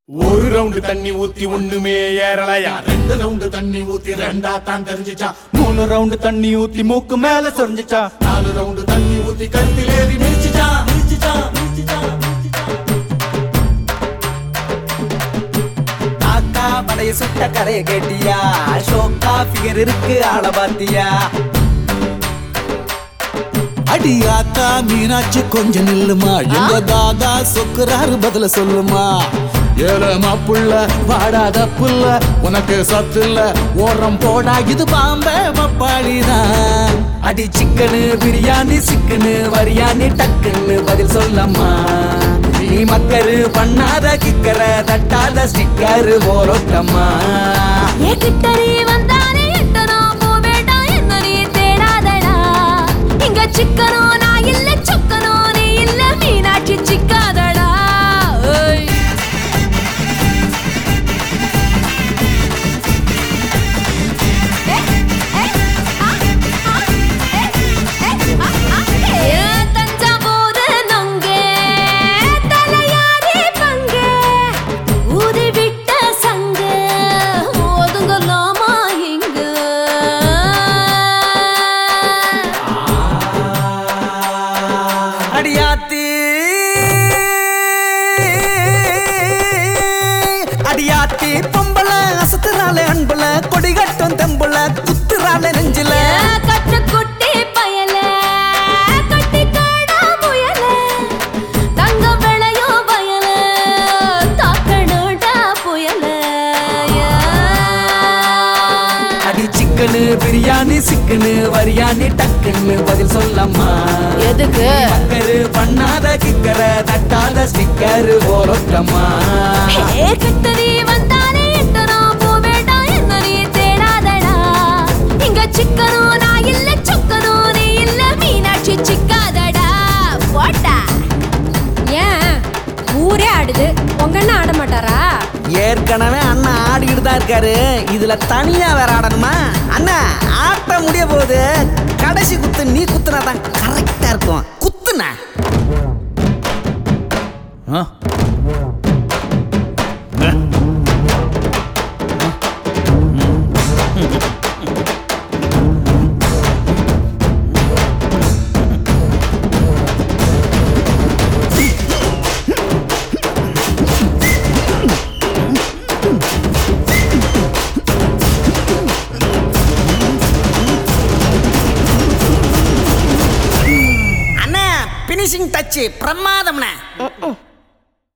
ஒரு ரவுண்டு தண்ணி ஊத்தி ஒண்ணுமே ஏறலையா ரெண்டு ரவுண்டு தண்ணி ஊத்தி ரெண்டா தான் தெரிஞ்சுச்சா மூணு ரவுண்டு தண்ணி ஊத்தி மூக்கு மேல சொரிஞ்சுச்சா நாலு ரவுண்டு தண்ணி ஊத்தி கருத்தில் ஏறி மிதிச்சுச்சா மிதிச்சுச்சா மிதிச்சுச்சா காக்கா படைய சுட்ட கதைய கேட்டியா ஷோக்கா ஃபிகர் இருக்கு ஆள பாத்தியா அடி ஆத்தா மீனாட்சி கொஞ்சம் நில்லுமா எங்க தாதா சொக்குறாரு பதில சொல்லுமா ஏழமா புள்ள வாடாத புள்ள உனக்கு சத்து இல்ல ஓரம் போடா இது பாம்பே பப்பாளிதான் அடி சிக்கனு பிரியாணி சிக்கனு வரியாணி டக்குன்னு பதில் சொல்லம்மா நீ மக்கரு பண்ணாத கிக்கர தட்டாத ஸ்டிக்கரு போரோட்டம்மா ஏ கிட்டரி வந்தானே எட்டனோ போவேடா என்ன நீ தேடாதடா இங்க சிக்கனோ நான் இல்ல சுக்கனோ நீ இல்ல மீனாட்சி சிக்காதடா ஓய் தஞ்சாவூரு நொங்கே தலையாரி பங்கே ஊதி விட்ட சங்க ஒதுங்கலாமா இங்க அடியாத்தி அடியாத்தி பொம்பள அசத்துறாளே அன்புல கொடி கட்டும் தெம்புல குத்துறாளே நெஞ்சில கட்டுக்குட்டி பயல கட்டிக்காடா முயல தங்க விளையோ வயல தாக்கணுடா புயல அடி சிக்கனு பிரியாணி சிக்கனு வரியாணி டக்குன்னு பதில் சொல்லம்மா எதுக்கு மக்கரு பண்ணாத கிக்கர தட்டாத ஸ்டிக்கரு போரோட்டம்மா ஏ கிட்டடி வந்தானே எட்டனோ போவேடா என்ன நீ தேடாதடா இங்க சிக்கனோ நான் இல்ல சுக்கனோ நீ இல்ல மீனாட்சி சிக்காதடா போட்டா ஏன் ஊரே ஆடுது உங்க அண்ணா ஆட மாட்டாரா ஏற்கனவே அண்ணா ஆடிக்கிட்டு தான் இருக்காரு இதுல தனியா வேற ஆடணுமா அண்ணா ஆட்ட முடிய போகுது கடைசி குத்து நீ குத்துனா தான் கரெக்டா இருக்கும் குத்துன அண்ணா பினிஷிங் டச் பிரமாதம்ண்ணே